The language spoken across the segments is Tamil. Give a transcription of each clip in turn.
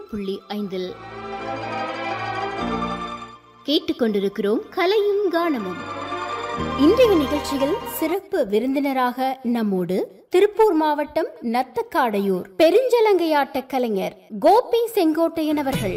புள்ளி ஐந்தில் கேட்டுக்கொண்டிருக்கிறோம் கலையும் கானமும் இன்றைய நிகழ்ச்சியில் சிறப்பு விருந்தினராக நம்மோடு திருப்பூர் மாவட்டம் நத்தக்காடையூர் பெருஞ்சலங்கையாட்ட கலைஞர் கோபி செங்கோட்டையன் அவர்கள்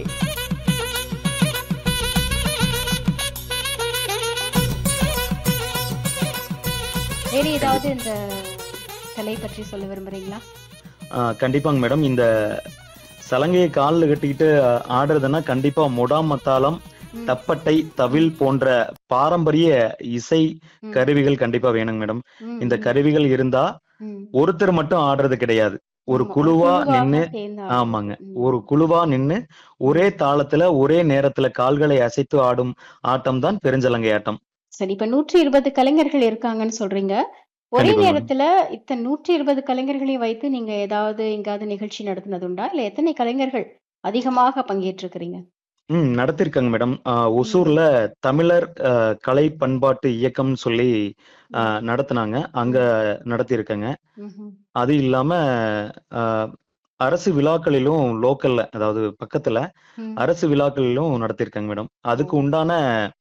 வேறு ஏதாவது இந்த கலை பற்றி சொல்ல விரும்புறீங்களா ஆ, கண்டிப்பாங்க மேடம் இந்த சலங்கையை காலில் கட்டிக்கிட்டு ஆடுறதுன்னா கண்டிப்பா முடாமத்தாளம் ம். தப்பட்டை தவில் போன்ற பாரம்பரிய இசை ம். கருவிகள் கண்டிப்பா வேணுங்க மேடம் ம், இந்த ம், கருவிகள் இருந்தா ம். ஒருத்தர் மட்டும் ஆடுறது கிடையாது ஒரு ஆமா, குழுவா குழுவாக நின்னு சேர்ந்து ஆமாங்க ஆடுறது. ம். ஒரு குழுவா நின்னு ஒரே தாளத்துல ஒரே நேரத்துல கால்களை அசைத்து ஆடும் ஆட்டம் தான் பெருஞ்சலங்கை ஆட்டம் சரி இப்ப நூற்றி இருபது கலைஞர்கள் இருக்காங்கன்னு சொல்றீங்க ஒரே கண்டிப்பா மேடம். நேரத்துல இத்தனை நூற்றி இருபது கலைஞர்களையும் வைத்து நீங்க ஏதாவது எங்காவது நிகழ்ச்சி நடத்தினது உண்டா இல்ல எத்தனை கலைஞர்கள் அதிகமாக பங்கேற்றிருக்கிறீங்க ம் நடத்திருக்காங்க மேடம் ஆ, ஒசூர்ல தமிழர் ஆ, கலை பண்பாட்டு இயக்கம்னு சொல்லி ஆ, நடத்துனாங்க அங்க நடத்தியிருக்காங்க ம்ஹும். அது இல்லாம ஆ, அரசு விழாக்களிலும் லோக்கல்ல அதாவது பக்கத்துல ம். அரசு விழாக்களிலும் நடத்தியிருக்காங்க மேடம் அதுக்கு ஓ. உண்டான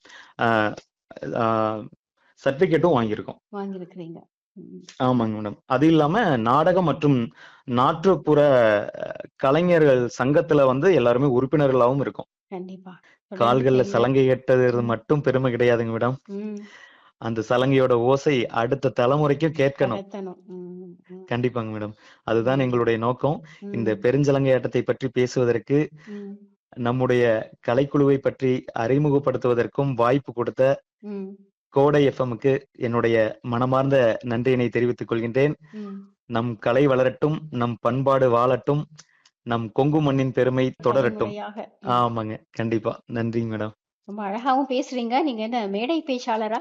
சர்டிபிகேட்டும் வாங்கியிருக்கோம் வாங்கியிருக்கிறீங்க ம். ஆமாங்க மேடம் அது இல்லாம நாடகம் மற்றும் நாட்டுப்புற அஹ், கலைஞர்கள் சங்கத்துல வந்து எல்லாருமே உறுப்பினர்களாகவும் இருக்கும் கண்டிப்பா கால்கள்ல தொடர்ந்து நீங்க- சலங்கை கட்டுறது மட்டும் பெருமை கிடையாதுங்க மேடம் ம். அந்த சலங்கையோட ஓசை அடுத்த தலைமுறைக்கும் கேட்கணும் கடத்தணும் ம், ம், கண்டிப்பாங்க மேடம் அதுதான் எங்களுடைய நோக்கம் ம், இந்த பெருஞ்சலங்கை ஆட்டத்தை பற்றி பேசுவதற்கு ம், நம்முடைய கலைக்குழுவை பற்றி அறிமுகப்படுத்துவதற்கும் வாய்ப்பு கொடுத்த ம், கோடை எஃப்எம்க்கு என்னுடைய மனமார்ந்த நன்றியினை தெரிவித்துக் கொள்கின்றேன் ம். நம் கலை வளரட்டும் நம் பண்பாடு வாழட்டும் நம் கொங்கு மண்ணின் பெருமை தொடரட்டும் தலைமுறையாக. ம். ஆமாங்க கண்டிப்பா நன்றிங்க மேடம் ரொம்ப அழகாவும் பேசுறீங்க நீங்க என்ன மேடை பேச்சாளரா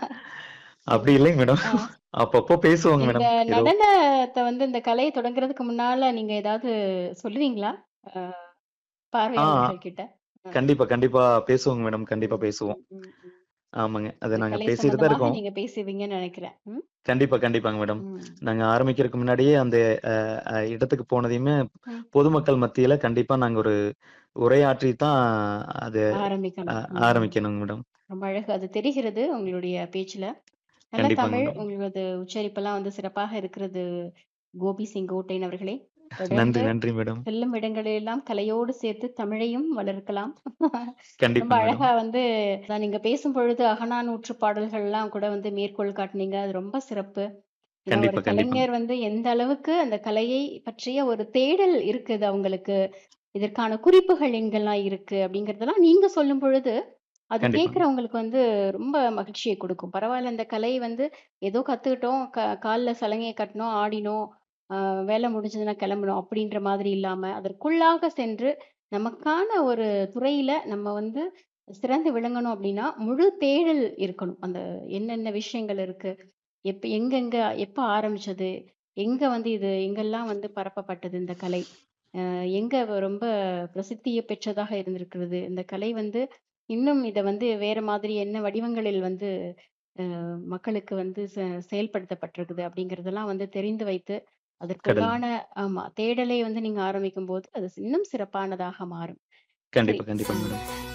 அப்படி இல்லைங்க மேடம் ஆ. அப்பப்போ பேசுவாங்க இந்த மேடம் ஏதோ நடனத்தை வந்து இந்த கலையை தொடங்குறதுக்கு முன்னால நீங்க ஏதாவது சொல்லுவீங்களா அஹ், பார்வையாளர்கள் கிட்ட கண்டிப்பா கண்டிப்பா பேசுவோங்க மேடம் கண்டிப்பா பேசுவோம் ம், ம், ம். ஆமாங்க அதை இந்த நாங்க கலை பேசிட்டு தான் சம்பந்தமாக இருக்கோம் நீங்க பேசுவீங்கன்னு நினைக்கிறேன் ம், கண்டிப்பா கண்டிப்பாங்க மேடம் ம். நாங்க ஆரம்பிக்கிறதுக்கு முன்னாடியே அந்த அஹ், அஹ், இடத்துக்கு போனதையுமே ம். பொதுமக்கள் மத்தியில கண்டிப்பா நாங்க ஒரு உரையாற்றி தான் அது ஆரம்பிக்கணும் அஹ், ம். ஆரம்பிக்கணுங்க மேடம் ரொம்ப அழகு அது தெரிகிறது உங்களுடைய பேச்சுல நல்ல கண்டிப்பாங்க தமிழ் மேடம் உங்களது உச்சரிப்பெல்லாம் வந்து சிறப்பாக இருக்கிறது கோபி செங்கோட்டையன் அவர்களே நன்றி தொடர்ந்து நன்றி மேடம் செல்லும் இடங்களிலெல்லாம் கலையோடு சேர்த்து தமிழையும் வளர்க்கலாம் ரொம்ப கண்டிப்பா மேடம் அழகா வந்து அதான் நீங்க பேசும் பொழுது அகநானூற்று பாடல்கள்லாம் கூட வந்து மேற்கோள் காட்டுனீங்க அது ரொம்ப சிறப்பு ஏன்னா ஒரு கண்டிப்பா கண்டிப்பா கலைஞர் வந்து எந்த அளவுக்கு அந்த கலையை பற்றிய ஒரு தேடல் இருக்குது அவங்களுக்கு இதற்கான குறிப்புகள் எங்கெல்லாம் இருக்கு அப்படிங்கறதெல்லாம் நீங்க சொல்லும் பொழுது அது கண்டிப்பா கேட்கறவங்களுக்கு வந்து ரொம்ப மகிழ்ச்சியை கொடுக்கும் பரவாயில்ல இந்த கலை வந்து ஏதோ கத்துக்கிட்டோம் க கால்ல சலங்கையை கட்டினோம் ஆடினோம் ஆஹ் வேலை முடிஞ்சதுன்னா கிளம்பணும் அப்படின்ற மாதிரி இல்லாம அதற்குள்ளாக சென்று நமக்கான ஒரு துறையில நம்ம வந்து சிறந்து விளங்கணும் அப்படின்னா முழு தேடல் இருக்கணும் அந்த என்னென்ன விஷயங்கள் இருக்கு எப்ப எங்கெங்க எப்ப ஆரம்பிச்சது எங்க வந்து இது எங்கெல்லாம் வந்து பரப்பப்பட்டது இந்த கலை அஹ் எங்க வ- ரொம்ப பிரசித்தியை பெற்றதாக இருந்திருக்கிறது இந்த கலை வந்து இன்னும் இதை வந்து வேற மாதிரி என்ன வடிவங்களில் வந்து அஹ் மக்களுக்கு வந்து செ- செயல்படுத்தப்பட்டிருக்குது அப்படிங்கறதெல்லாம் வந்து தெரிந்து வைத்து கடல் அதற்குள்ளான ஆமா தேடலை வந்து நீங்க ஆரம்பிக்கும் போது அது இன்னும் சிறப்பானதாக மாறும் சரி கண்டிப்பா கண்டிப்பா மேடம்